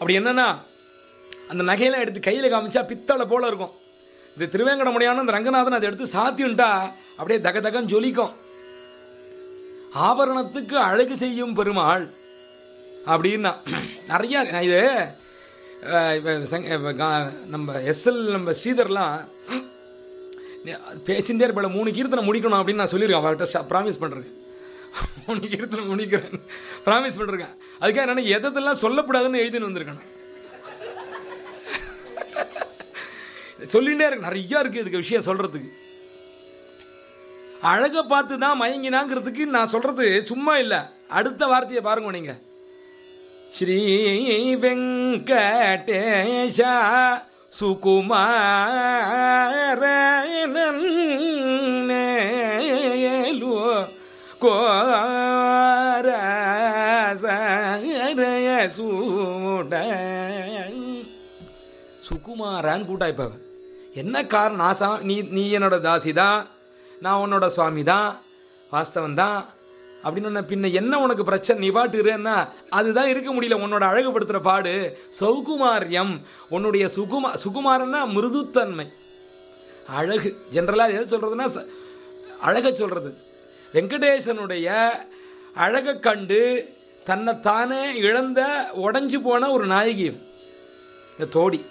அப்படி என்னன்னா அந்த நகையெல்லாம் எடுத்து கையில் காமிச்சா பித்தளை போல இருக்கும் இந்த திருவேங்கடமுடியான அந்த ரங்கநாதன் அதை எடுத்து சாத்தியுண்டா அப்படியே தக தகன்னு ஜொலிக்கும் ஆபரணத்துக்கு அழகு செய்யும் பெருமாள் அப்படின்னா நிறையா நான் இது அஹ், இப்ப சங்க- இப்ப கா- நம்ம எஸ்எல் நம்ம ஸ்ரீதர்லாம் நீ பேசிகிட்டே இருப்பேன் மூணு கீர்த்தனை முடிக்கணும் அப்படின்னு நான் சொல்லியிருக்கேன் அவர்கிட்ட ப்ராமிஸ் பண்ணுறேன் மூணு கீர்த்தனை முடிக்கிறேன் ப்ராமிஸ் பண்ணுறேன் அதுக்காக என்னென்ன எதெல்லாம் சொல்லக்கூடாதுன்னு எழுதின்னு வந்திருக்கேன் நான். சொல்லிகிட்டே இருக்கு நிறையா இருக்குது இதுக்கு விஷயம் சொல்கிறதுக்கு அழகை பார்த்து தான் மயங்கினாங்கிறதுக்கு நான் சொல்கிறது சும்மா இல்லை அடுத்த வார்த்தையை பாருங்க நீங்கள் ஸ்ரீ வெங்கடேஷா சுகுமாரேலு கோரசரய சூட சுகுமாரான்னு கூட்டாய்ப்பவ என்ன காரணம் நான் சா நீ நீ என்னோட தாசி தான் நான் உன்னோட சுவாமி தான் வாஸ்தவன் தான் அப்படின்னு சொன்ன பின்ன என்ன உனக்கு பிரச்சனை நீ பாட்டுறேன்னா அதுதான் இருக்க முடியல உன்னோட அழகுபடுத்துகிற பாடு சௌகுமாரியம் உன்னுடைய சுகுமா சுகுமாரன்னா மிருதுத்தன்மை அழகு ஜென்ரலாக எது சொல்கிறதுனா அழகை சொல்கிறது வெங்கடேசனுடைய அழகை கண்டு தன்னைத்தானே இழந்த உடஞ்சி போன ஒரு நாயகி இவ. இந்த தோடி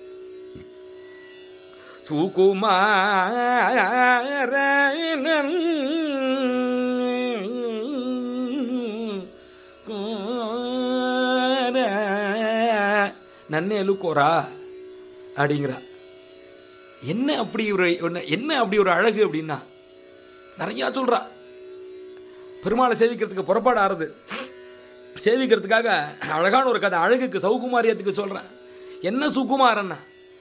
சுகுமாரன் நன்னேலு கோரா அப்படிங்கிறா என்ன அப்படி ஒரு ஒண்ணு- என்ன அப்படி ஒரு அழகு அப்படின்னா நிறையா சொல்றா பெருமாளை சேவிக்கிறதுக்கு புறப்பாடு ஆறுது சேவிக்கிறதுக்காக அழகான ஒரு கதை அழகுக்கு சௌகுமாரியத்துக்கு சொல்றேன் என்ன சுகுமாரன்னா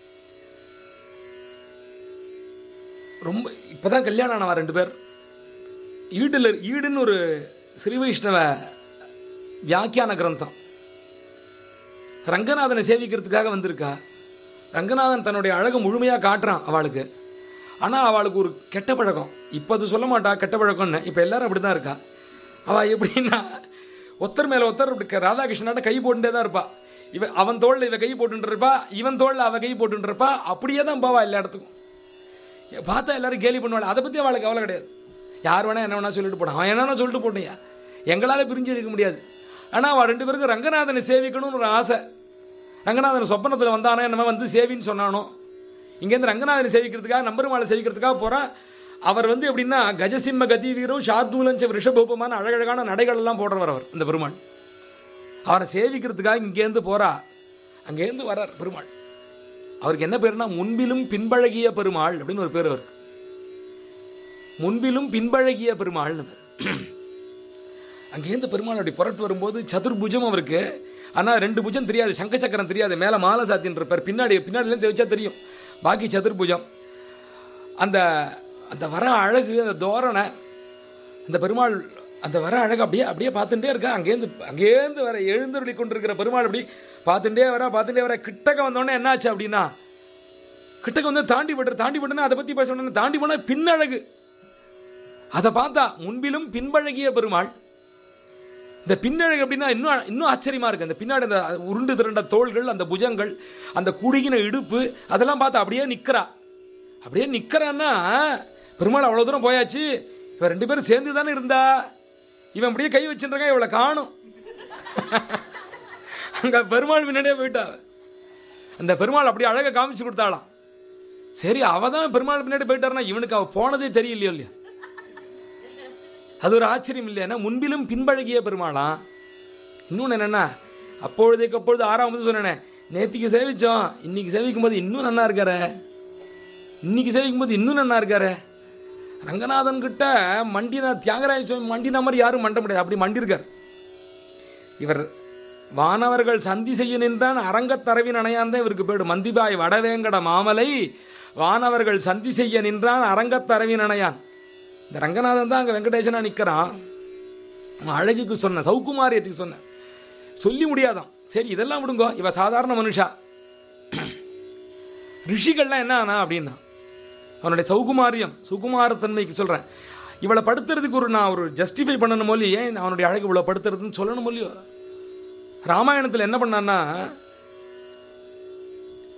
ரொம்ப இப்பதான் கல்யாணம் ஆனவா ரெண்டு பேர் ஈடுல ஈடுன்னு ஒரு ஸ்ரீ வைஷ்ணவ வியாக்கியான கிரந்தம் ரங்கநாதனை சேவிக்கிறதுக்காக வந்திருக்கா ரங்கநாதன் தன்னுடைய அழகை முழுமையாக காட்டுறான் அவளுக்கு ஆனால் அவளுக்கு ஒரு கெட்ட பழக்கம் இப்போ அது சொல்ல மாட்டா கெட்ட பழக்கம்னு இப்போ எல்லாரும் அப்படி தான் இருக்கா அவள் எப்படின்னா ஒருத்தர் மேலே ஒருத்தர் இப்படி க- ராதாகிருஷ்ணனாட்ட கை போட்டுட்டே தான் இருப்பா இவ அவன் தோளில் இவ கை போட்டுட்டு இருப்பா இவன் தோளில் அவ கை போட்டுட்டு இருப்பா அப்படியே தான் போவா எல்லா இடத்துக்கும் பார்த்தா எல்லாரும் கேலி பண்ணுவாள் அதை பற்றி அவளுக்கு கவலை கிடையாது யார் வேணா என்ன வேணா சொல்லிட்டு போட்டான் அவன் என்னன்னா சொல்லிட்டு போட்டியா எங்களால் பிரிஞ்சு இருக்க முடியாது ஆனால் அவள் ரெண்டு பேருக்கும் ரங்கநாதனை சேவிக்கணும்னு ஒரு ஆசை ரங்கநாதன் சொப்பனத்தில் வந்தானோ என்னமோ வந்து சேவின்னு சொன்னானோ இங்கேருந்து ரங்கநாதனை சேவிக்கிறதுக்காக நம்பருமாலை சேவிக்கிறதுக்காக போகிறான் அவர் வந்து எப்படின்னா கஜசிம்ம கதி வீரம் ஷார்தூலஞ்ச ரிஷபூபமான அழகழகான நடைகள் எல்லாம் போடுறவர் அவர் அந்த பெருமாள் அவரை சேவிக்கிறதுக்காக இங்கேருந்து போறா அங்கேருந்து வரார் பெருமாள் அவருக்கு என்ன பேருனா முன்பிலும் பின்பழகிய பெருமாள் அப்படின்னு ஒரு பேர் அவருக்கு முன்பிலும் பின்பழகிய பெருமாள்னு பேர் அங்கேருந்து பெருமாள் அப்படி புரட்டு வரும்போது சதுர்புஜம் அவருக்கு ஆனால் ரெண்டு புஜம் தெரியாது சங்க சக்கரம் தெரியாது மேலே மாலை சாத்தின்னு இருப்பார் பின்னாடி பின்னாடிலேருந்து செவிச்சா தெரியும் பாக்கி சதுர்புஜம் அந்த அந்த வர அழகு அந்த தோரணை அந்த பெருமாள் அந்த வர அழகு அப்படியே அப்படியே பார்த்துட்டே இருக்கா அங்கேருந்து அங்கேருந்து வர எழுந்தருளி கொண்டிருக்கிற பெருமாள் அப்படி பார்த்துட்டே வர பார்த்துட்டே வர கிட்டக்க வந்தோடனே என்னாச்சு அப்படின்னா கிட்டக்க வந்து தாண்டி விடுற தாண்டி விட்டுனா அதை பற்றி பேசணும் தாண்டி போனால் பின்னழகு அதை பார்த்தா முன்பிலும் பின்பழகிய பெருமாள் இந்த பின்னழகு அப்படின்னா இன்னும் இன்னும் ஆச்சரியமா இருக்கு அந்த பின்னாடி அந்த உருண்டு திரண்ட தோள்கள் அந்த புஜங்கள் அந்த குடுகின இடுப்பு அதெல்லாம் பார்த்து அப்படியே நிக்கிறா அப்படியே நிக்கிறான்னா பெருமாள் அவ்வளவு தூரம் போயாச்சு இவன் ரெண்டு பேரும் சேர்ந்து தானே இருந்தா இவன் அப்படியே கை வச்சுருக்கான் இவளை காணும் அங்க பெருமாள் முன்னாடியே போயிட்டா அந்த பெருமாள் அப்படியே அழகை காமிச்சு கொடுத்தாளாம் சரி அவ தான் பெருமாள் பின்னாடி போயிட்டாருன்னா இவனுக்கு அவ போனதே தெரியலையோ இல்லையா அது ஒரு ஆச்சரியம் இல்லையா முன்பிலும் பின்பழகிய பெருமாளாம் இன்னொன்று என்னென்னா அப்பொழுதைக்கு அப்பொழுது ஆறாம் வந்து சொன்னேனே நேத்திக்கு சேவிச்சோம் இன்னைக்கு சேவிக்கும் போது இன்னும் நன்னா இருக்காரு இன்னைக்கு சேவிக்கும் போது இன்னும் நன்னா இருக்காரு ரங்கநாதன் கிட்ட மண்டினா தியாகராஜ சுவாமி மண்டின மாதிரி யாரும் மண்ட முடியாது அப்படி மண்டிருக்கார் இவர் வானவர்கள் சந்தி செய்ய நின்றான் அரங்கத்தரவின் அணையான் இவருக்கு பேடு மந்திபாய் வடவேங்கட மாமலை வானவர்கள் சந்தி செய்ய நின்றான் அரங்கத்தரவின் அணையான் இந்த ரங்கநாதன் தான் அங்கே வெங்கடேசனா நிற்கிறான் அவன் அழகுக்கு சொன்ன சௌகுமாரியத்துக்கு சொன்ன சொல்லி முடியாதான் சரி இதெல்லாம் விடுங்கோ இவ சாதாரண மனுஷா ரிஷிகள்லாம் என்ன ஆனா அப்படின்னா அவனுடைய சௌகுமாரியம் சுகுமாரத்தன்மைக்கு சொல்கிறேன் இவளை படுத்துறதுக்கு ஒரு நான் ஒரு ஜஸ்டிஃபை பண்ணணும் மொழி ஏன் அவனுடைய அழகு இவ்வளோ படுத்துறதுன்னு சொல்லணும் மொழியோ ராமாயணத்தில் என்ன பண்ணான்னா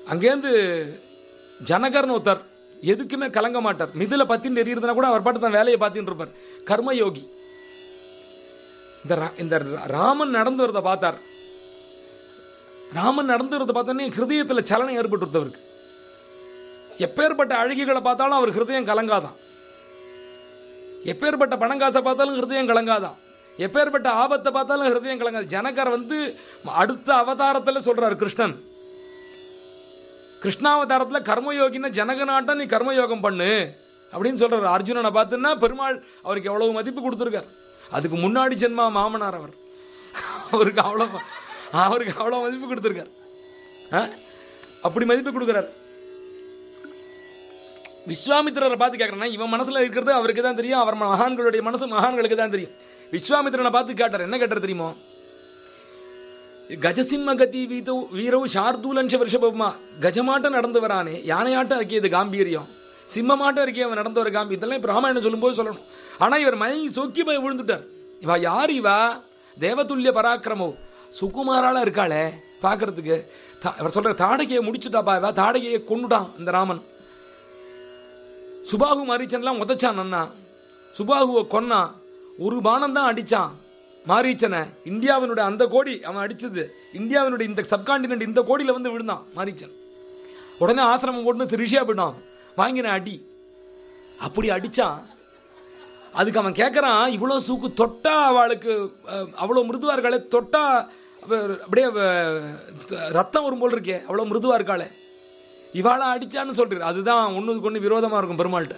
அங்கேருந்து ஜனகர்னு ஒருத்தர் எதுக்குமே கலங்க மாட்டார் மிதில பத்தின்னு எறிகிறதுனா கூட அவர் பாட்டு தான் வேலையை பார்த்துட்டு இருப்பார் கர்மயோகி இந்த ரா- இந்த ரா- ராமன் நடந்து வரதை பார்த்தார் ராமன் நடந்து வரதை பார்த்தோன்னே ஹிருதயத்தில் சலனம் ஏற்பட்டு அவருக்கு எப்பேற்பட்ட அழகிகளை பார்த்தாலும் அவர் ஹிருதயம் கலங்காதான் எப்பேற்பட்ட பணங்காசை பார்த்தாலும் ஹிருதயம் கலங்காதான் எப்பேற்பட்ட ஆபத்தை பார்த்தாலும் ஹிருதயம் கலங்காது ஜனகர் வந்து அடுத்த அவதாரத்தில் சொல்றார் கிருஷ்ணன் கிருஷ்ணாவதாரத்தில் கர்மயோகின்னா ஜனகநாட்டம் நீ கர்மயோகம் பண்ணு அப்படின்னு சொல்றாரு அர்ஜுனனை பார்த்துன்னா பெருமாள் அவருக்கு எவ்வளவு மதிப்பு கொடுத்துருக்கார் அதுக்கு முன்னாடி ஜென்மா மாமனார் அவர் அவருக்கு அவ்வளோ அவருக்கு அவ்வளோ மதிப்பு கொடுத்துருக்கார் ஆ? அப்படி மதிப்பு கொடுக்குறார் விஸ்வாமித்திரரை பார்த்து கேட்குறேன்னா இவன் மனசுல இருக்கிறது அவருக்கு தான் தெரியும் அவர் மகான்களுடைய மனசு மகான்களுக்கு தான் தெரியும் விஸ்வாமித்திரனை பார்த்து கேட்டார் என்ன கேட்டார் தெரியுமோ கஜசிம்ம கதி வீதோ வீரவு சார்தூலஞ்ச வருஷபமா கஜமாட்டம் நடந்து வரானே யானையாட்டம் இருக்கே இது காம்பீரியம் சிம்மமாட்டம் இருக்கே அவன் நடந்து வர காம்பி இதெல்லாம் இப்போ ராமாயணம் சொல்லும்போது சொல்லணும் ஆனால் இவர் மயங்கி சொக்கி போய் விழுந்துட்டார் இவா யார் இவா தேவதுல்லிய பராக்கிரமோ சுகுமாரால இருக்காளே பார்க்கறதுக்கு தா- இவர் சொல்ற தாடகையை முடிச்சுட்டாப்பா இவா தாடகையை கொண்டுட்டான் இந்த ராமன் சுபாகு மாரீச்சன்லாம் உதைச்சான் நன்னா சுபாகுவை கொன்னான் ஒரு பானம் தான் அடிச்சான் மாரீச்சனை இந்தியாவினுடைய அந்த கோடி அவன் அடிச்சது இந்தியாவினுடைய இந்த சப்காண்டினென்ட் இந்த கோடியில் வந்து விழுந்தான் மாரீச்சன் உடனே ஆசிரமம் போட்டு ரிஷியா போயிட்டான் வாங்கின அடி அப்படி அடிச்சான் அதுக்கு அவன் கேட்குறான் இவ்வளோ சூக்கு தொட்டா அவளுக்கு அஹ், அவ்வளோ மிருதுவா இருக்காளே தொட்டா அவ அப்படியே அவ, ரத்தம் வரும் போல் இருக்கே அவ்வளோ மிருதுவா இருக்காளே இவாளை அடிச்சான்னு சொல்றாரு அதுதான் ஒண்ணுக்கு ஒன்று விரோதமா இருக்கும் பெருமாள்கிட்ட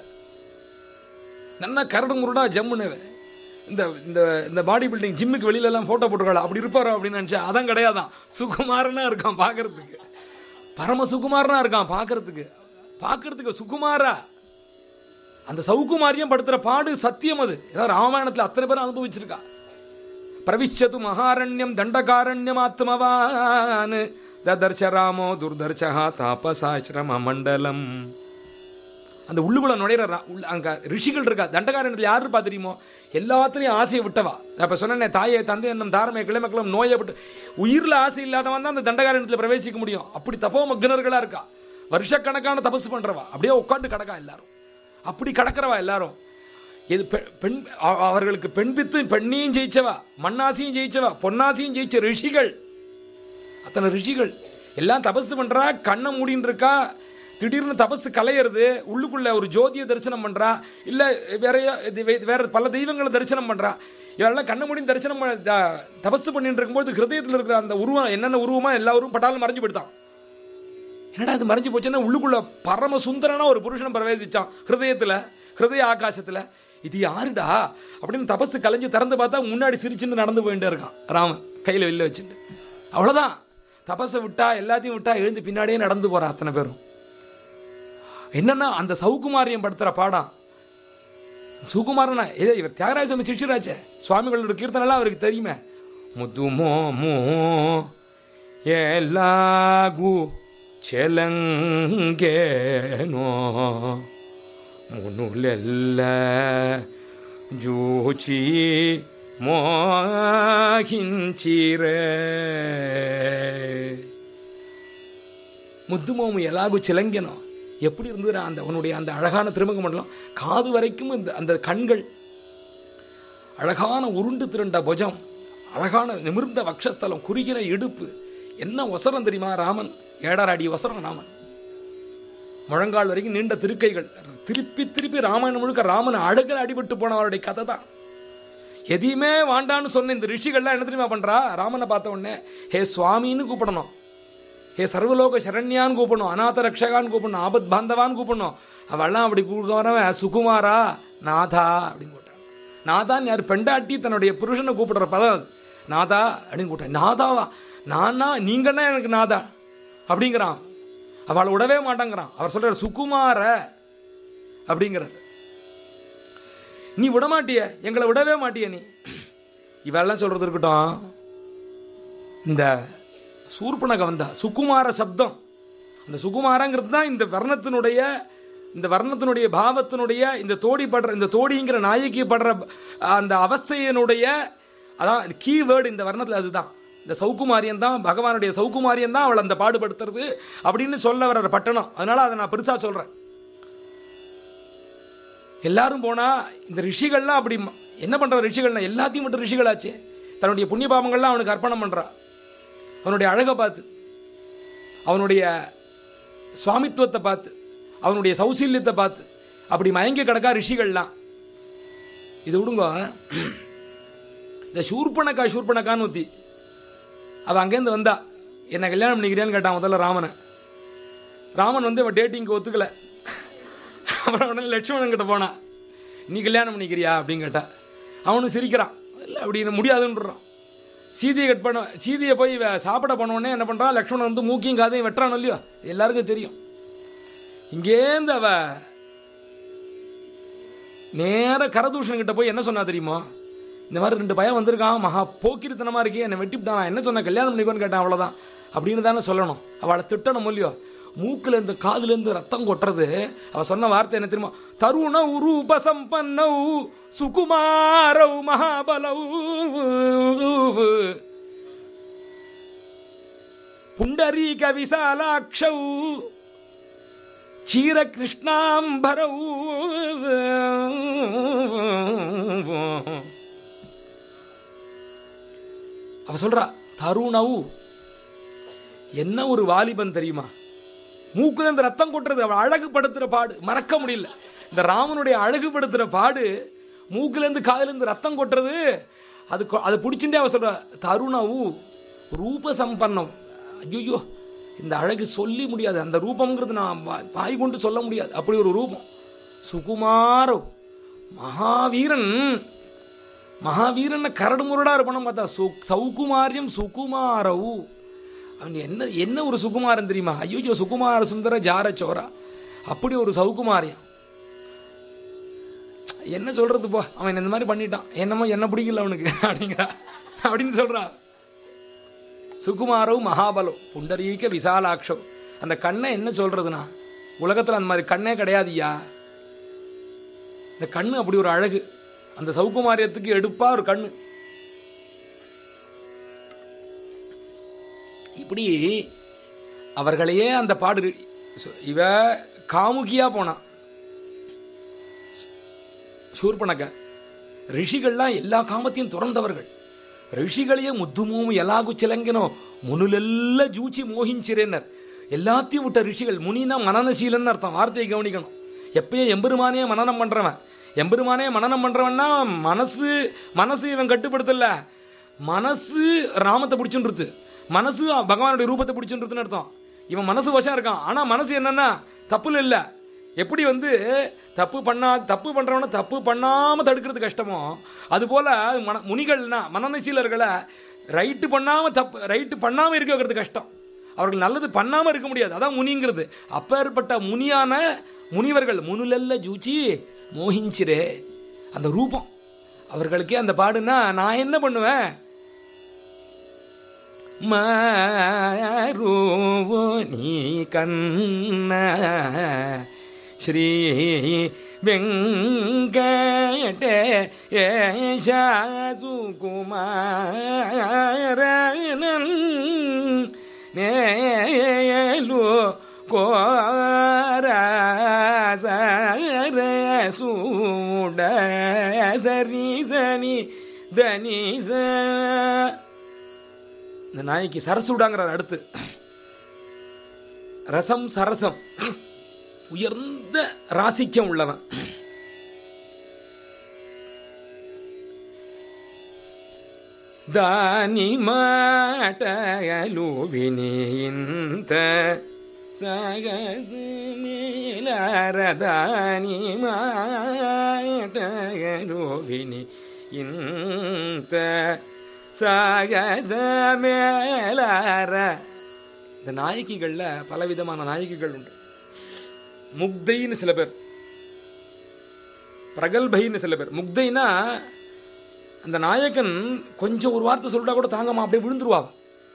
நல்லா கரடு முருடா ஜம்முன்னு இந்த இந்த இந்த பாடி பில்டிங் ஜிம்முக்கு வெளியில எல்லாம் போட்டோ போட்டுருக்காள் அப்படி இருப்பாரோ அப்படின்னு நினைச்சா அதான் கிடையாதான் சுகுமாரனா இருக்கான் பார்க்கறதுக்கு பரம சுகுமாரனா இருக்கான் பார்க்கறதுக்கு பார்க்கறதுக்கு சுகுமாரா அந்த சௌகுமாரியம் படுத்துற பாடு சத்தியம் அது ஏதாவது ராமாயணத்துல அத்தனை பேர் அனுபவிச்சிருக்கா பிரவிச்சது மகாரண்யம் தண்டகாரண்யம் ஆத்மவான் ததர்ஷ ராமோ துர்தர்ஷா தாபசாசிரம மண்டலம் அந்த உள்ளுக்குள்ள நுழையிற ரா- உள்ள அங்க ரிஷிகள் இருக்கா தண்டகாரண்யத்தில் யார் இருப்பா தெரியுமோ எல்லாத்துலேயும் ஆசையை விட்டவா நான் இப்போ சொன்னேன் தாயை தந்தை என்னும் தாரமே கிளமக்களும் நோயை விட்டு உயிரில் ஆசை இல்லாதவன் தான் அந்த தண்டகாரண்யத்தில் பிரவேசிக்க முடியும் அப்படி தப்போ மக்னர்களா இருக்கா வருஷக்கணக்கான தபசு பண்றவா அப்படியே உட்காந்து கிடக்கா எல்லாரும் அப்படி கிடக்கிறவா எல்லாரும் இது பெ- பெண் அ- அவர்களுக்கு பெண் பித்து பெண்ணையும் ஜெயிச்சவா மண்ணாசையும் ஜெயிச்சவா பொன்னாசையும் ஜெயிச்ச ரிஷிகள் அத்தனை ரிஷிகள் எல்லாம் தபசு பண்றா கண்ணை மூடின்னு இருக்கா திடீர்னு தபசு கலையிறது உள்ளுக்குள்ள ஒரு ஜோதியை தரிசனம் பண்றா இல்ல வேற இது வே- வேற பல தெய்வங்களை தரிசனம் பண்றா இவரெல்லாம் கண்ணை மூடி தரிசனம் பண்ண- த- தபசு பண்ணிட்டு இருக்கும்போது ஹிருதயத்தில் இருக்கிற அந்த உருவம் என்னென்ன உருவமா எல்லா உருவம் பட்டாலும் மறைஞ்சு போயிட்டான் என்னடா இது மறைஞ்சு போச்சுன்னா உள்ளுக்குள்ள பரம சுந்தரனா ஒரு புருஷன் பிரவேசிச்சான் ஹிருதயத்துல ஹிருதய ஆகாசத்துல இது யாருடா அப்படின்னு தபசு கலைஞ்சு திறந்து பார்த்தா முன்னாடி சிரிச்சுன்னு நடந்து போயிட்டே இருக்கான் ராமன் கையில வெளில வச்சுட்டு அவ்வளவுதான் தபஸை விட்டா எல்லாத்தையும் விட்டா எழுந்து பின்னாடியே நடந்து போறா அத்தனை பேரும் என்னன்னா அந்த சௌகுமாரியம் படுத்துற பாடம் சுகுமாரனா ஏ இவர் தியாகராஜ சுவாமி சிஷ்யராச்சே சுவாமிகளோட கீர்த்தனெல்லாம் அவருக்கு தெரியுமே முதுமோ மோ எல்லாகு చెలంగేనో మునులెల్ల జూచి మోహించిరే முத்துமோமு எலாகு சிலங்கனோ எப்படி இருந்தது அந்த அவனுடைய அந்த அழகான திருமுக மண்டலம் காது வரைக்கும் இந்த அந்த கண்கள் அழகான உருண்டு திரண்ட புஜம் அழகான நிமிர்ந்த வக்ஷஸ்தலம் குறுகின இடுப்பு என்ன ஒசரம் தெரியுமா ராமன் ஏழரை அடி ஒசரம் ராமன் முழங்கால் வரைக்கும் நீண்ட திருக்கைகள் திருப்பி திருப்பி ராமாயணம் முழுக்க ராமன் அழகில் அடிபட்டு போனவருடைய கதை தான் எதையுமே வாண்டான்னு சொன்ன இந்த ரிஷிகள்லாம் என்ன தெரியுமா பண்றா ராமனை பார்த்த உடனே ஹே சுவாமின்னு கூப்பிடணும் ஹே சர்வலோக சரண்யான்னு கூப்பிடணும் அநாத ரக்ஷகான்னு கூப்பிடணும் ஆபத் பாந்தவான்னு கூப்பிடணும் அவெல்லாம் அப்படி கூப்பிடுறவன் சுகுமாரா நாதா அப்படின்னு கூப்பிட்டான் நாதான்னு யார் பெண்டாட்டி தன்னுடைய புருஷனை கூப்பிடுற பதம் அது நாதா அப்படின்னு கூப்பிட்டேன் நாதாவா நானா நீங்கன்னா எனக்கு நாதா அப்படிங்கிறான் அவளை விடவே மாட்டாங்கிறான் அவர் சொல்றாரு சுகுமார அப்படிங்கிறார் நீ விட மாட்டிய எங்களை விடவே மாட்டிய நீ இவெல்லாம் சொல்றது இருக்கட்டும் இந்த சூர்பனக வந்தா சுகுமார சப்தம் அந்த சுகுமாரங்கிறது தான் இந்த வர்ணத்தினுடைய இந்த வர்ணத்தினுடைய பாவத்தினுடைய இந்த தோடி படுற இந்த தோடிங்கிற நாயகி படுற அந்த அவஸ்தையினுடைய அதான் கீவேர்டு இந்த வர்ணத்தில் அதுதான் இந்த சௌகுமாரியன் தான் பகவானுடைய சௌகுமாரியன் தான் அவளை அந்த பாடுபடுத்துறது அப்படின்னு சொல்ல வர்ற பட்டணம் அதனால அதை நான் பெருசா சொல்றேன் எல்லாரும் போனா இந்த ரிஷிகள்லாம் அப்படி ம- என்ன பண்ற ரிஷிகள்னா எல்லாத்தையும் மட்டும் ரிஷிகளாச்சே தன்னுடைய புண்ணிய பாவங்கள்லாம் அவனுக்கு அர்ப்பணம் பண்றா அவனுடைய அழகை பார்த்து அவனுடைய சுவாமித்துவத்தை பார்த்து அவனுடைய சௌசீல்யத்தை பார்த்து அப்படி மயங்கி கிடக்கா ரிஷிகள்லாம் இது விடுங்க இந்த சூர்பனக்கா சூர்பனக்கான்னு ஊத்தி அவள் அங்கேருந்து வந்தா என்ன கல்யாணம் பண்ணிக்கிறியான்னு கேட்டான் முதல்ல ராமனை ராமன் வந்து அவன் டேட்டிங்க்கு ஒத்துக்கல அப்புறம் உடனே லட்சுமணன் கிட்ட போனா நீ கல்யாணம் பண்ணிக்கிறியா அப்படின்னு கேட்டா அவனும் சிரிக்கிறான் இல்லை அப்படின்னு முடியாதுன்றான் சீதையை கட் பண்ண சீதையை போய் இவ சாப்பிட போன உடனே என்ன பண்ணுறான் லக்ஷ்மணன் வந்து மூக்கியும் காதையும் வெட்டுறான் இல்லையோ எல்லாருக்கும் தெரியும் இங்கேருந்து அவ நேர கரதூஷணன் கிட்ட போய் என்ன சொன்னா தெரியுமா இந்த மாதிரி ரெண்டு பையன் வந்திருக்கான் மகா போக்கிரித்தனமா இருக்கே என்னை வெட்டிவிட்டான் நான் என்ன சொன்னேன் கல்யாணம் பண்ணிக்கோன்னு கேட்டேன் அவ்வளோதான் அப்படின்னு தானே சொல்லணும் அவளை திட்டணும் இல்லையோ மூக்குல இருந்து காதுல இருந்து ரத்தம் கொட்டுறது அவ சொன்ன வார்த்தை என்ன தெரியுமா தருண உரூப சம்பன்னௌ சுகுமாரௌ மகாபலௌ புண்டரீக விசாலாட்சௌ சீர கிருஷ்ணாம்பரௌ அவ சொல்றா தருணவு என்ன ஒரு வாலிபன் தெரியுமா மூக்குல இந்த ரத்தம் கொட்டுறது அவள் அழகுபடுத்துற பாடு மறக்க முடியல இந்த ராமனுடைய அழகுபடுத்துற பாடு மூக்குல இருந்து காதுல இருந்து ரத்தம் கொட்டுறது அது கொ- அதை பிடிச்சிட்டே அவ சொல்ற தருணவு ரூப சம்பன்னம் ஐயோ இந்த அழகு சொல்லி முடியாது அந்த ரூபம்ங்கிறது நான் வா- வாய் கொண்டு சொல்ல முடியாது அப்படி ஒரு ரூபம் சுகுமாரோ மகாவீரன் மகாவீரன் கரடு முரடா இருப்பானு பார்த்தா சு சௌகுமாரியம் சுகுமாரவு அவன் என்ன என்ன ஒரு சுகுமாரன் தெரியுமா ஐயோ சுகுமார சுந்தர ஜார சோரா அப்படி ஒரு சௌகுமாரியம் என்ன சொல்றது போ அவன் இந்த மாதிரி பண்ணிட்டான் என்னமோ என்ன பிடிக்கல அவனுக்கு அப்படிங்கிறா அப்படின்னு சொல்றா சுகுமாரவு மகாபலம் புண்டரீக விசாலாட்சம் அந்த கண்ணை என்ன சொல்றதுனா உலகத்துல அந்த மாதிரி கண்ணே கிடையாதுயா இந்த கண்ணு அப்படி ஒரு அழகு அந்த சௌகுமாரியத்துக்கு எடுப்பா ஒரு கண்ணு இப்படி அவர்களையே அந்த பாடு சு- இவ காமுகியா போனான் ಶೂರ್ಪಣಕ ಋಷಿಗಳನ್ನ ಎಲ್ಲ ಕಾಮತಿಯನ್ನು ತುರಂದವர்கள் ಋಷಿகளையே முத்துமூம் எலாகு சிலங்கினோ முனுலெல்ல ஜூச்சி மோகிஞ்சிரேன்னர் எல்லாத்தையும் விட்ட ரிஷிகள் முனினா மனநசீலன்னு அர்த்தம் வார்த்தையை கவனிக்கணும் எப்பயும் எம்பெருமானே மனனம் பண்றவன் எம்பெருமானே மனனம் பண்றவன்னா மனசு மனசு இவன் கட்டுப்படுத்தல மனசு ராமத்தை பிடிச்சுன்றது மனசு பகவானுடைய ரூபத்தை பிடிச்சுன்றதுன்னு அர்த்தம் இவன் மனசு வசம் இருக்கான் ஆனா மனசு என்னன்னா தப்புல இல்லை எப்படி வந்து தப்பு பண்ணா தப்பு பண்றவன தப்பு பண்ணாம தடுக்கிறது கஷ்டமோ அதுபோல மன முனிகள்னா மனநசீலர்களை ரைட்டு பண்ணாம தப்பு ரைட்டு பண்ணாம இருக்க வைக்கிறது கஷ்டம் அவர்கள் நல்லது பண்ணாம இருக்க முடியாது அதான் முனிங்கிறது அப்பேற்பட்ட முனியான முனிவர்கள் முனுலெல்ல ஜூச்சி மோகிஞ்சிரே அந்த ரூபம் அவர்களுக்கே அந்த பாடுனா நான் என்ன பண்ணுவேன் ಮಾರುವು ನೀ ಕನ್ನ ಶ್ರೀ ವೆಂಕಟ ಯಶ ಸುಕುಮಾರನನ್ ನೇಯಲು ಕೋರ ಸರ ಸೂಡ ಸರಿ ಸನಿ ಧನಿ ಸ இந்த நாய்க்கு சரசுடாங்கிறார் அடுத்து ரசம் சரசம் உயர்ந்த ராசிக்கம் உள்ளவன் దాని మాటలు వినింత సగసమేలార దాని మాటలు విని ఇంత சகசமேலார இந்த நாயகிகளில் பலவிதமான நாயகிகள் உண்டு முக்தைன்னு சில பேர் பிரகல்பைன்னு சில பேர் முக்தைனா அந்த நாயகன் கொஞ்சம் ஒரு வார்த்தை சொல்லிட்டா கூட தாங்கம்மா அப்படியே விழுந்துருவாவ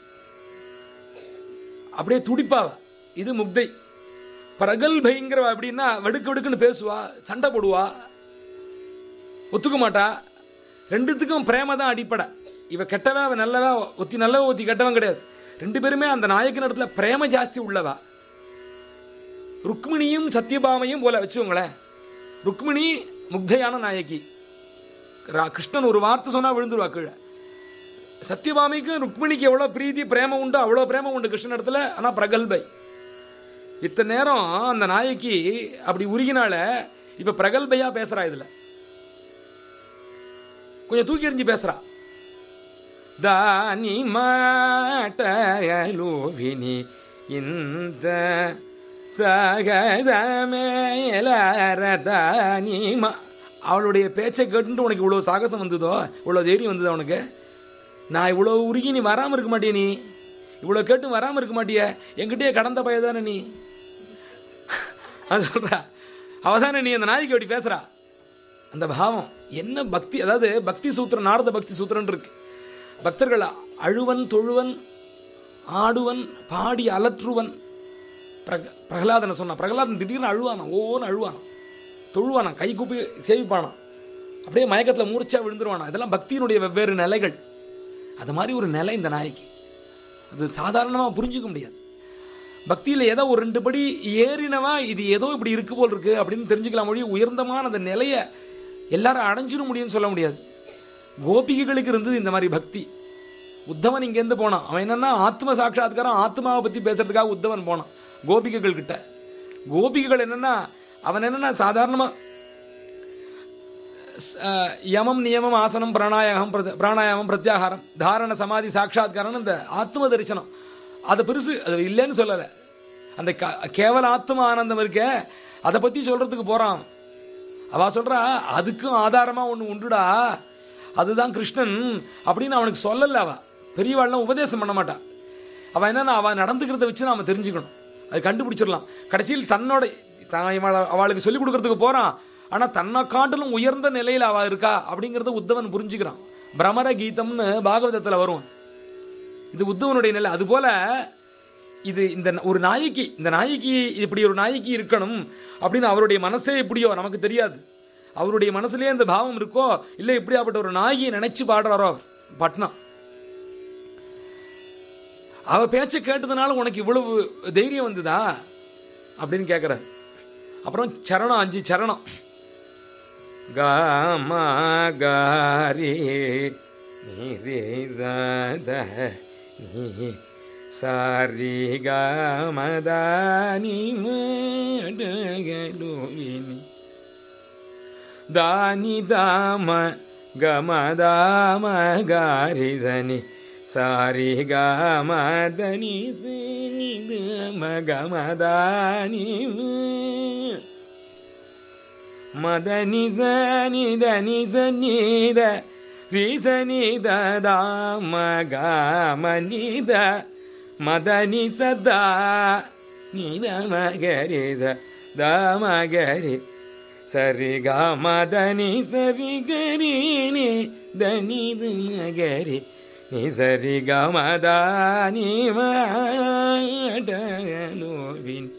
அப்படியே துடிப்பாவ இது முக்தை பிரகல்பைங்கிறவ அப்படின்னா வெடுக்கு வெடுக்குன்னு பேசுவா சண்டை போடுவா ஒத்துக்க மாட்டா ரெண்டுத்துக்கும் பிரேம தான் அடிப்படை இவ கெட்டவ அவ நல்லவ ஒத்தி நல்லவ ஒத்தி கெட்டவன் கிடையாது ரெண்டு பேருமே அந்த நாயக்கன் இடத்துல பிரேம ஜாஸ்தி உள்ளவா ருக்மிணியும் சத்யபாமையும் போல வச்சுக்கோங்களேன் ருக்மிணி முக்தையான நாயகி ரா- கிருஷ்ணன் ஒரு வார்த்தை சொன்னா விழுந்துருவா கீழே சத்யபாமிக்கு ருக்மிணிக்கு எவ்வளோ பிரீதி பிரேமம் உண்டு அவ்வளோ பிரேமம் உண்டு கிருஷ்ணன் இடத்துல ஆனால் பிரகல்பை இத்தனை நேரம் அந்த நாயகி அப்படி உருகினால இப்போ பிரகல்பையா பேசுறா இதுல கொஞ்சம் தூக்கி எறிஞ்சு பேசுறா தானி மாட்டலோவினி இந்த சகசமேலரதானி மா அவளுடைய பேச்சை கேட்டுட்டு உனக்கு இவ்வளோ சாகசம் வந்ததோ இவ்வளோ தைரியம் வந்ததோ உனக்கு நான் இவ்வளோ உருகி நீ வராமல் இருக்க மாட்டிய நீ இவ்வளோ கேட்டு வராமல் இருக்க மாட்டிய என்கிட்டயே கடந்த பையதானே நீ அது சொல்கிறா அவ தானே நீ அந்த நாய்க்கு அப்படி பேசுகிறா அந்த பாவம் என்ன பக்தி அதாவது பக்தி சூத்திரம் நாரத பக்தி சூத்திரன் இருக்கு பக்தர்கள் அழுவன் தொழுவன் ஆடுவன் பாடி அலற்றுவன் பிரக பிரகலாதனை சொன்னான் பிரகலாதன் திடீர்னு அழுவானான் ஓன்னு அழுவானான் தொழுவானான் கை கூப்பி சேவிப்பானான் அப்படியே மயக்கத்தில் மூர்ச்சா விழுந்துருவானா இதெல்லாம் பக்தியினுடைய வெவ்வேறு நிலைகள் அது மாதிரி ஒரு நிலை இந்த நாய்க்கு அது சாதாரணமாக புரிஞ்சுக்க முடியாது பக்தியில் ஏதோ ஒரு ரெண்டு படி ஏறினவா இது ஏதோ இப்படி இருக்கு போல் இருக்கு அப்படின்னு தெரிஞ்சுக்கலாம் மொழி உயர்ந்தமான அந்த நிலையை எல்லாரும் அடைஞ்சிட முடியும்னு சொல்ல முடியாது கோபிகைகளுக்கு இருந்தது இந்த மாதிரி பக்தி உத்தவன் இங்கேருந்து போனான் அவன் என்னன்னா ஆத்ம சாட்சாத்காரம் ஆத்மாவை பற்றி பேசுறதுக்காக உத்தவன் போனான் கோபிகைகள் கிட்ட கோபிகைகள் என்னன்னா அவன் என்னன்னா சாதாரணமாக அஹ், யமம் நியமம் ஆசனம் பிராணாயாமம் பிரத- பிராணாயாமம் பிரத்யாகாரம் தாரண சமாதி சாட்சாத்காரம் இந்த ஆத்ம தரிசனம் அது பெருசு அது இல்லைன்னு சொல்லலை அந்த க- கேவல ஆத்ம ஆனந்தம் இருக்க அதை பற்றி சொல்கிறதுக்கு போகிறான் அவ சொல்கிறா அதுக்கும் ஆதாரமாக ஒன்று உண்டுடா அதுதான் கிருஷ்ணன் அப்படின்னு அவனுக்கு சொல்லல அவ பெரியவாள்லாம் உபதேசம் பண்ண மாட்டா அவன் என்னன்னா அவன் நடந்துக்கிறத வச்சு நாம தெரிஞ்சுக்கணும் அது கண்டுபிடிச்சிடலாம் கடைசியில் தன்னோட தான் இவள அவளுக்கு சொல்லிக் கொடுக்கறதுக்கு போறான் ஆனா தன்னை காட்டிலும் உயர்ந்த நிலையில் அவ இருக்கா அப்படிங்கிறத உத்தவன் புரிஞ்சுக்கிறான் பிரமர கீதம்னு பாகவதத்தில் வரும் இது உத்தவனுடைய நிலை அதுபோல இது இந்த ந- ஒரு நாய்க்கு இந்த நாய்க்கு இப்படி ஒரு நாய்க்கு இருக்கணும் அப்படின்னு அவருடைய மனசே எப்படியோ நமக்கு தெரியாது அவருடைய மனசுலயே இந்த பாவம் இருக்கோ இல்லை இப்படியாப்பட்ட ஒரு நாயை நினைச்சு பாடுறாரோ அவர் பட்னா அவ பேச்சை கேட்டதுனால உனக்கு இவ்வளவு தைரியம் வந்ததா அப்படின்னு கேட்குறாரு அப்புறம் சரணம் அஞ்சு சரணம் காமா காரி நீரே சத நீ சாரி காமதானி மடகலுவினி దాని దామ గమ దామ గారి జని సారి గమ దని సిని దమ గమ దాని మదని జని దని జని ద రి జని ద దామ గమ ని ద మదని సదా ని దమ గరి జ దమ గరి సరి గమ దని సరి గరి ని దని మగరి ని సరి గమ దాని మాటను విని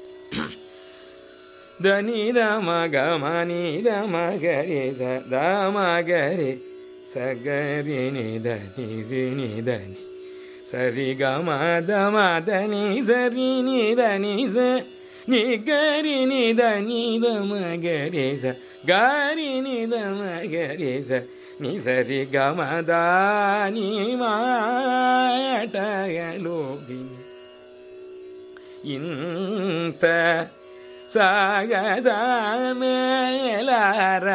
దని దమ గమ ని దమ గరి స దమ గరి సగరి ని దని రి ని దని సరి గమ దమ దని సరి ని దని స ని గరి ని దని దమ గరి స గరి ని దమ గరి స ని సరి గమ దాని మాటగలో విని ఇంత సాగజామేలార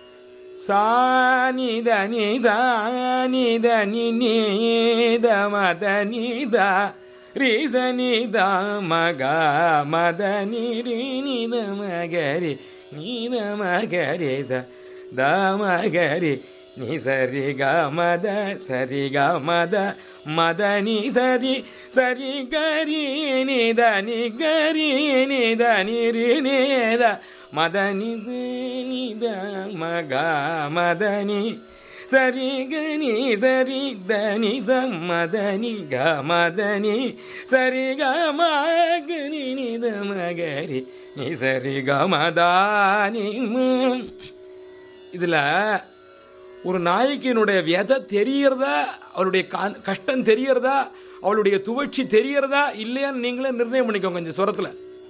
సానిదని సానిదని నీద మదనిద రీసనిద మగ మదని రీనిద మగరి నీద మగరి స దమగరి ని సరి గ మద సరి గ మద మదని సరి సరి గరి నిద ని గరి నిద ని రి నిద మదని నిద మగ మదని సరి గని సరి దని స మదని గ మదని సరి గ మగని నిద మగరి ని సరి గ మదాని మ. இதுல ஒரு நாயகியினுடைய விதை தெரியறதா அவளுடைய கா- கஷ்டம் தெரியறதா அவளுடைய துவட்சி தெரியறதா இல்லையான்னு நீங்களே நிர்ணயம் பண்ணிக்கோங்க இந்த சுரத்தில்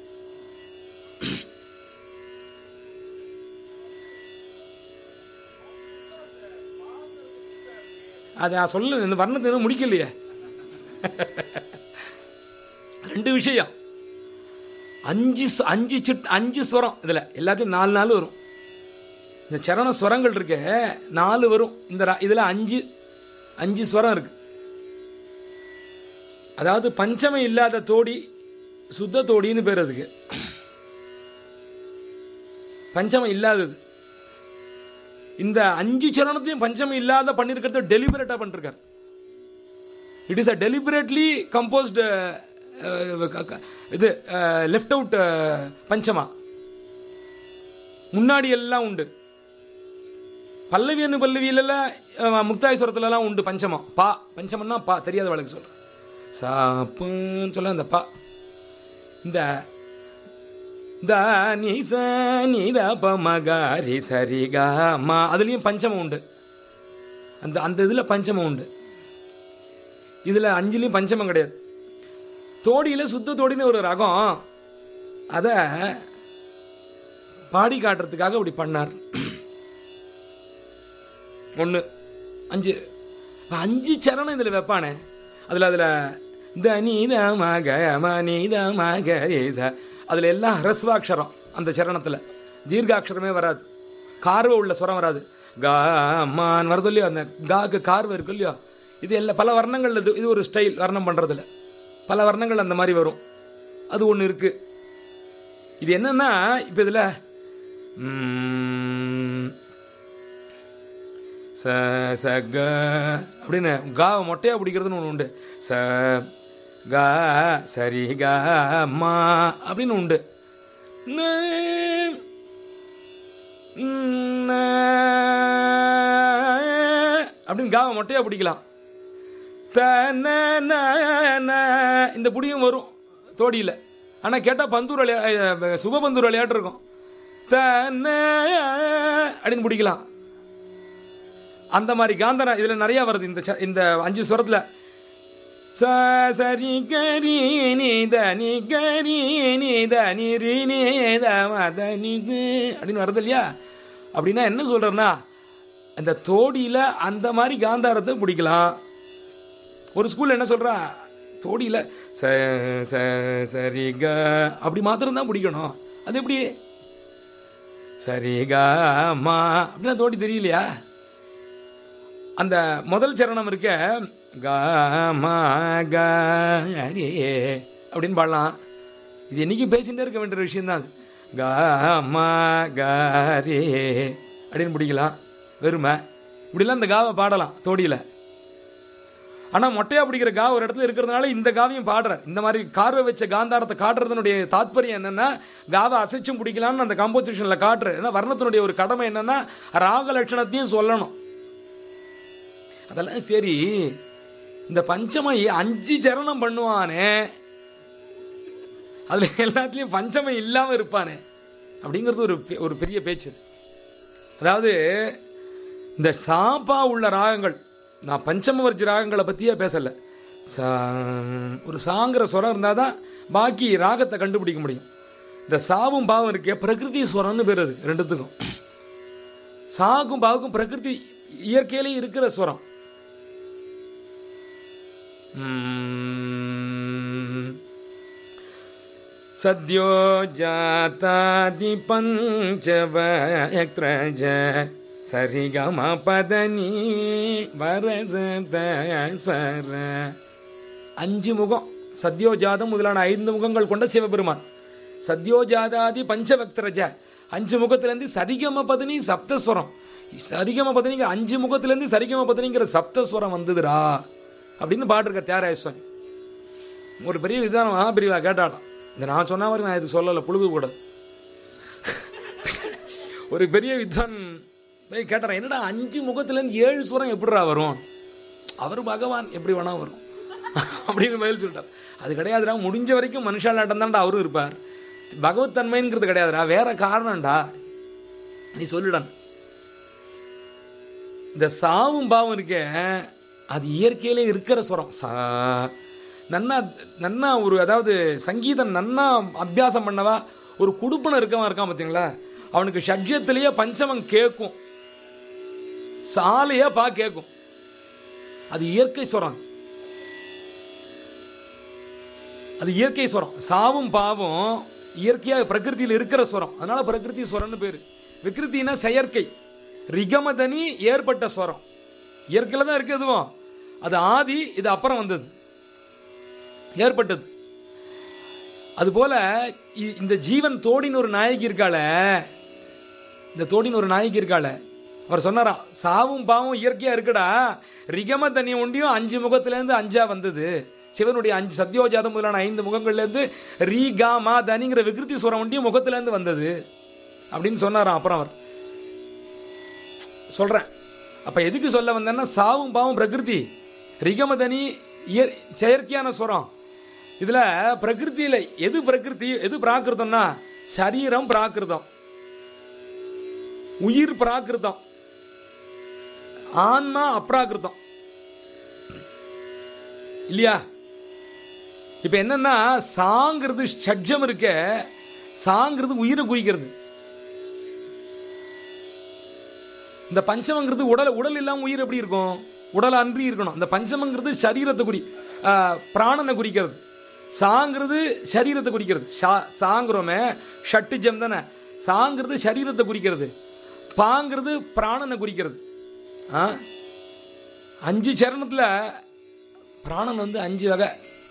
அது நான் சொல்ல இந்த வர்ணத்தை இன்னும் முடிக்கலையே ரெண்டு விஷயம் அஞ்சு ச- அஞ்சு சிட் அஞ்சு ஸ்வரம் இதில் எல்லாத்தையும் நாலு நாலு வரும் இந்த சரண ஸ்வரங்கள் இருக்கு நாலு வரும் இந்த ரா- இதில் அஞ்சு அஞ்சு ஸ்வரம் இருக்கு அதாவது பஞ்சமை இல்லாத தோடி சுத்த தோடின்னு பேர் அதுக்கு பஞ்சமை இல்லாதது இந்த அஞ்சு சரணத்தையும் பஞ்சமி இல்லாத பண்ணியிருக்கிறத டெலிபரேட்டாக பண்ணிருக்கார் it is a deliberately composed இது லெஃப்ட் அவுட் பஞ்சமா முன்னாடி எல்லாம் உண்டு பல்லவி அனு பல்லவியிலெல்லாம் அஹ், முக்தாயஸ்வரத்துலலாம் உண்டு பஞ்சமா பா பஞ்சமன்னா பா தெரியாத வழக்கு சொல்கிறேன் சாப்புன்னு சொல்ல அந்த பா இந்த த நீ ச நீ த ப ம க ரி ச ரி க ம அதுலேயும் பஞ்சமம் உண்டு அந்த அந்த இதில் பஞ்சமம் உண்டு இதில் அஞ்சுலேயும் பஞ்சமம் கிடையாது தோடியில் சுத்த தோடின்னு ஒரு ரகம் அதை பாடி காட்டுறதுக்காக இப்படி பண்ணார் ஒன்று அஞ்சு இப்ப அஞ்சு சரணம் இதில் வைப்பானே அதில் அதில் த நீத மக ம நீத மக ரேச அதில் எல்லாம் ஹ்ரஸ்வாட்சரம் அந்த சரணத்தில் தீர்க்காட்சரமே வராது கார்வை உள்ள ஸ்வரம் வராது கா மான் வருது இல்லையோ அந்த காக்கு கார்வை இருக்கு இல்லையோ இது எல்லாம் பல வர்ணங்கள் இது இது ஒரு ஸ்டைல் வர்ணம் பண்ணுறதுல பல வர்ணங்கள் அந்த மாதிரி வரும் அது ஒன்று இருக்குது இது என்னன்னா இப்போ இதில் ச ச க அப்படின்னு கா மொட்டையாக பிடிக்கிறதுன்னு ஒன்று உண்டு ச க சரி க மா அப்படின்னு உண்டு ந, ந, அப்படின்னு காவை மொட்டையாக பிடிக்கலாம் த ந ந ந இந்த புடியும் வரும் தோடியில் ஆனால் கேட்டால் பந்தூர் விளையா சுபபந்தூர் விளையாட்டு இருக்கும் த ந அப்படின்னு பிடிக்கலாம் அந்த மாதிரி காந்தனா இதில் நிறையா வருது இந்த ச- இந்த அஞ்சு ஸ்வரத்தில் ச சரி கரி நீ த நீ கரி நீ த நீ ரி நீ த ம த நீ ஜி அப்படின்னு வருது இல்லையா அப்படின்னா என்ன சொல்கிறேன்னா அந்த தோடியில் அந்த மாதிரி காந்தாரத்தை பிடிக்கலாம் ஒரு ஸ்கூலில் என்ன சொல்கிறா தோடியில் ச ச சரி க அப்படி மாத்திரம் தான் பிடிக்கணும் அது எப்படி சரி க மா அப்படின்னா தோடி தெரியலையா அந்த முதல் சரணம் இருக்க க ம க ரே அப்படின்னு பாடலாம் இது என்னைக்கும் பேசிகிட்டே இருக்க வேண்டிய விஷயம்தான் அது க ம க ரே அப்படின்னு பிடிக்கலாம் வெறுமை இப்படிலாம் இந்த காவை பாடலாம் தோடியில் ஆனால் மொட்டையா பிடிக்கிற கா ஒரு இடத்துல இருக்கிறதுனால இந்த காவையும் பாடுறார் இந்த மாதிரி கார்வை வச்ச காந்தாரத்தை காட்டுறதுனுடைய தாத்பரியம் என்னன்னா காவை அசைச்சும் பிடிக்கலாம்னு அந்த காம்போசிஷனில் காட்டுறாரு ஏன்னா வர்ணத்தினுடைய ஒரு கடமை என்னன்னா ராக லட்சணத்தையும் சொல்லணும் அதெல்லாம் சரி இந்த பஞ்சமை அஞ்சு சரணம் பண்ணுவானே அதுல எல்லாத்துலேயும் பஞ்சமை இல்லாமல் இருப்பானே அப்படிங்கிறது ஒரு பெ- ஒரு பெரிய பேச்சு அதாவது இந்த சாப்பா உள்ள ராகங்கள் நான் பஞ்சமவர்ஜி ராகங்களை பற்றியே பேசலை சா ஒரு சாங்கிற ஸ்வரம் இருந்தால் தான் பாக்கி ராகத்தை கண்டுபிடிக்க முடியும் இந்த சாவும் பாவும் இருக்கே பிரகிருதி ஸ்வரம்னு பேர் அது ரெண்டுத்துக்கும் சாக்கும் பாவுக்கும் பிரகிருதி இயற்கையிலேயே இருக்கிற ஸ்வரம் ம். सद्यो जातादि पञ्चवक्त्रज சரிகமபதனி வரசத ஸ்வர அஞ்சு முகம் சத்யோஜாதம் முதலான ஐந்து முகங்கள் கொண்ட சிவபெருமான் சத்யோஜாதாதி பஞ்சபக்தரஜ அஞ்சு முகத்திலேருந்து சரிகம பதனி சப்தஸ்வரம் சரிகம பதனிங்கிற அஞ்சு முகத்திலேருந்து சரிகம பதனிங்கிற சப்தஸ்வரம் வந்ததுடா அப்படின்னு பாட்டிருக்க தியாகராய சுவாமி ஒரு பெரிய விதானம் மகாபிரிவா கேட்டாலாம் இந்த நான் சொன்ன மாதிரி நான் இது சொல்லலை புழுகு கூட ஒரு பெரிய வித்வான் போய் கேட்டாரன் என்னடா அஞ்சு முகத்துலேருந்து ஏழு சுரம் எப்படிடா வரும் அவர் பகவான் எப்படி வேணா வரும் அப்படின்னு பதில் சொல்லிட்டார் அது கிடையாதுடா முடிஞ்ச வரைக்கும் மனுஷாலாட்டம் தான்டா அவரும் இருப்பார் பகவத் தன்மைங்கிறது கிடையாதுடா வேற காரணம்டா நீ சொல்லிடான் இந்த சாவும் பாவம் இருக்கே அது இயற்கையிலே இருக்கிற ஸ்வரம் சா நன்னா நன்னா ஒரு அதாவது சங்கீதம் நன்னா அபியாசம் பண்ணவா ஒரு குடுப்பனை இருக்கவன் இருக்கான் பார்த்தீங்களா அவனுக்கு ஷட்ஜத்திலேயே பஞ்சமம் கேட்கும் சாலையா பா கேட்கும் அது இயற்கை ஸ்வரம் அது இயற்கை ஸ்வரம் சாவும் பாவும் இயற்கையாக பிரகிருதியில் இருக்கிற ஸ்வரம் அதனால பிரகிருதி ஸ்வரம்னு பேர் விகிருத்தினா செயற்கை ரிகமதனி ஏற்பட்ட ஸ்வரம் இயற்கையில் தான் இருக்கு எதுவும் அது ஆதி இது அப்புறம் வந்தது ஏற்பட்டது அதுபோல இ- இந்த ஜீவன் தோடின்னு ஒரு நாயகி இருக்காள இந்த தோடின்னு ஒரு நாயகி இருக்காள அவர் சொன்னாராம் சாவும் பாவும் இயற்கையா இருக்குடா ரிகம தண்ணி ஒண்டியும் அஞ்சு முகத்திலேருந்து அஞ்சா வந்தது சிவனுடைய அஞ்சு சத்யோஜாதம் முதலான ஐந்து முகங்கள்லேருந்து ரீ கா மா தனிங்கிற விகிருதி சுரம் ஒண்டியும் முகத்திலேருந்து வந்தது அப்படின்னு சொன்னாராம் அப்புறம் அவர் சொல்கிறேன் அப்போ எதுக்கு சொல்ல வந்தேன்னா சாவும் பாவும் பிரகிருதி ரிகமதனி இயற் செயற்கையான ஸ்வரம் இதில் பிரகிருதியில் எது பிரகிருதி எது பிராகிருதம்னா சரீரம் பிராகிருதம் உயிர் பிராகிருதம் ஆன்மா அப்ராகிருதம் இல்லையா இப்போ என்னன்னா சாங்கிறது ஷட்ஜம் இருக்க சாங்கிறது உயிரை குறிக்கிறது இந்த பஞ்சமங்கிறது உடல் உடல் இல்லாமல் உயிர் எப்படி இருக்கும் உடல் அன்றி இருக்கணும் இந்த பஞ்சமங்கிறது சரீரத்தை குறி ஆ, பிராணனை குறிக்கிறது சாங்கிறது சரீரத்தை குறிக்கிறது ஷா சாங்கிறோமே ஷட்டு ஜம் தானே சாங்கிறது சரீரத்தை குறிக்கிறது பாங்கிறது பிராணனை குறிக்கிறது ஆ அஞ்சு சரணத்தில் பிராணன் வந்து அஞ்சு வகை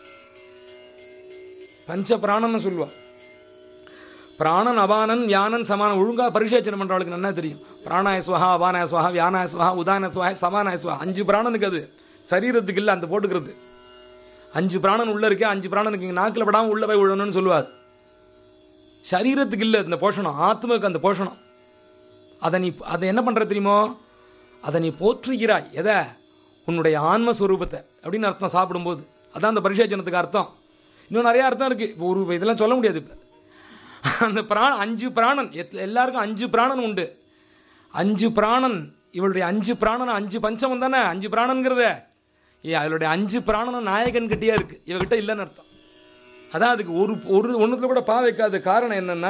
பஞ்ச பிராணன்னு சொல்லுவா பிராணன் அபானன் வியானன் சமானன் ஒழுங்காக பரிசேச்சனை பண்ணுறவளுக்கு நல்லா தெரியும் பிராணாய சுவஹா அபானாய சுவஹா வியானாய சுவஹா உதான சுவஹா சமானாய சுவஹா அஞ்சு பிராணனுக்கு அது சரீரத்துக்கு இல்லை அந்த போட்டுக்கிறது அஞ்சு பிராணன் உள்ளே இருக்கே அஞ்சு பிராணனுக்கு இங்கே நாக்கில் படாமல் உள்ளே போய் விழணும்னு சொல்லுவார் சரீரத்துக்கு இல்லை இந்த போஷணம் ஆத்மாவுக்கு அந்த போஷணம் அதை நீ அதை என்ன பண்ணுற தெரியுமோ அதை நீ போற்றுகிறாய் எதை உன்னுடைய ஆன்மஸ்வரூபத்தை அப்படின்னு அர்த்தம் சாப்பிடும்போது அதான் அந்த பரிசேச்சனத்துக்கு அர்த்தம் இன்னும் நிறைய அர்த்தம் இருக்குது ஒரு இதெல்லாம் சொல்ல முடியாது இப்போ அந்த பிராண அஞ்சு பிராணன் எத்- எல்லாருக்கும் அஞ்சு பிராணன் உண்டு அஞ்சு பிராணன் இவளுடைய அஞ்சு பிராணன் அஞ்சு பஞ்சமம் தானே அஞ்சு பிராணன்கிறத ஏ அவளுடைய அஞ்சு பிராணனும் நாயகன் கிட்டேயே இருக்கு இவகிட்ட இல்லைன்னு அர்த்தம் அதான் அதுக்கு ஒரு ஒரு ஒன்றுத்துல கூட பா வைக்காத காரணம் என்னன்னா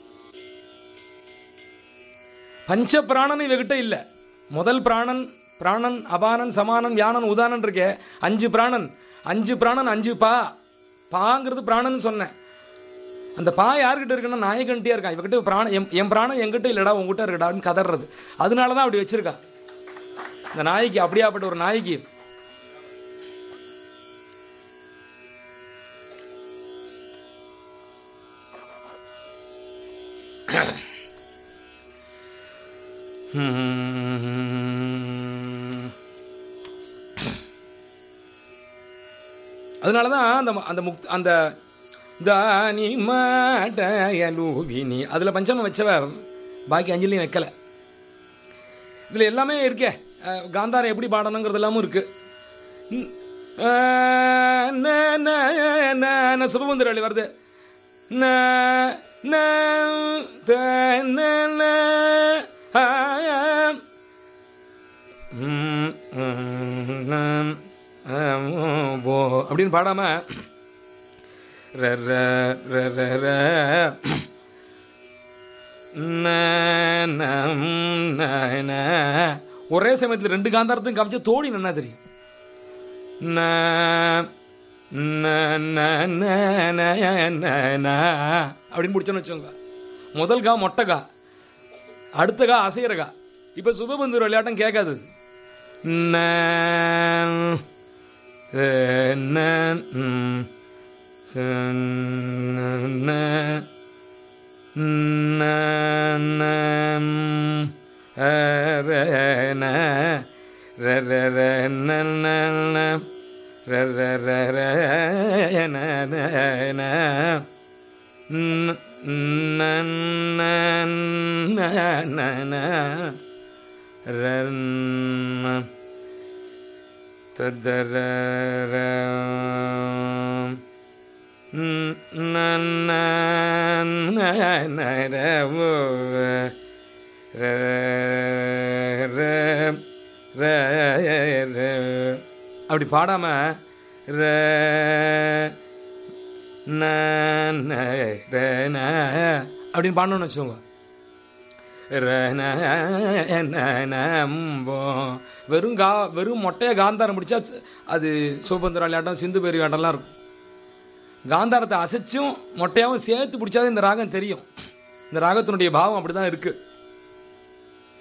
பஞ்ச பிராணன் இவகிட்ட இல்லை முதல் பிராணன் பிராணன் அபானன் சமானன் யானன் உதானன் இருக்கே அஞ்சு பிராணன் அஞ்சு பிராணன் அஞ்சு பா பாங்கிறது பிராணன் சொன்னேன் அந்த பா யார்கிட்ட இருக்குன்னா நாயகன்ட்டே இருக்கான் இவகிட்ட பிராணம் என் என் பிராணம் என்கிட்ட இல்லடா உங்ககிட்ட இருக்கடான்னு கதறது அதனால தான் அப்படி வச்சிருக்கா இந்த நாய்க்கு அப்படியாப்பட்ட ஒரு நாய்க்கு அதனால தான் அந்த அந்த முக் அந்த தானி மாட்டயலூவினி அதில் பஞ்சமம் வச்சவர் பாக்கி அஞ்சலியும் வைக்கல இதில் எல்லாமே இருக்கே அஹ், காந்தாரம் எப்படி பாடணுங்கிறது எல்லாமும் இருக்கு ம், அஹ், ந, ந, ந, ந, சுபமுந்திரவள்ளி வருது ந, ந, த, ந, ந, ஆ, ம், ம், நம், ஆம், ஓ அப்படின்னு பாடாம ர ர ர ர ர ந, நம், ந, ந. ஒரே சமயத்தில் ரெண்டு காந்தாரத்தையும் காமிச்சா தோணி நன்னா தெரியும் ந, ந, ந, ந, ந, ந, ந. அப்படின்னு பிடிச்சோன்னு வச்சோங்க முதல் கா மொட்டை கா அடுத்த கா அசைகிற கா இப்போ சுபபந்து விளையாட்டம் கேட்காது ந, ர, ந, ம், ச, ந, ந, ந, ந, ம், அ, ர, ந, ர, ர, ர, ந, ந, ந, ர, ர, ர, ர, ந, ந, ந, ந, ந, ந, ந, ந, ந, ர, ந, ததர, ர, ந, ந, ந, ந, ர, ஓ, ர, ர, அப்படி பாடாமல் ர ந ந ர ந அப்படின்னு பாடணும்னு வச்சுக்கோங்க ர ந ந ந ம், வோ. வெறும் கா வெறும் மொட்டையை காந்தாரம் பிடிச்சா ஸ்- அது சோபந்தர விளையாட்டம் சிந்து பேரி விளையாட்டம்லாம் இருக்கும் காந்தாரத்தை அசைச்சும் மொட்டையாவும் சேர்த்து பிடிச்சாதான் இந்த ராகம் தெரியும் இந்த ராகத்தினுடைய பாவம் அப்படி தான் இருக்குது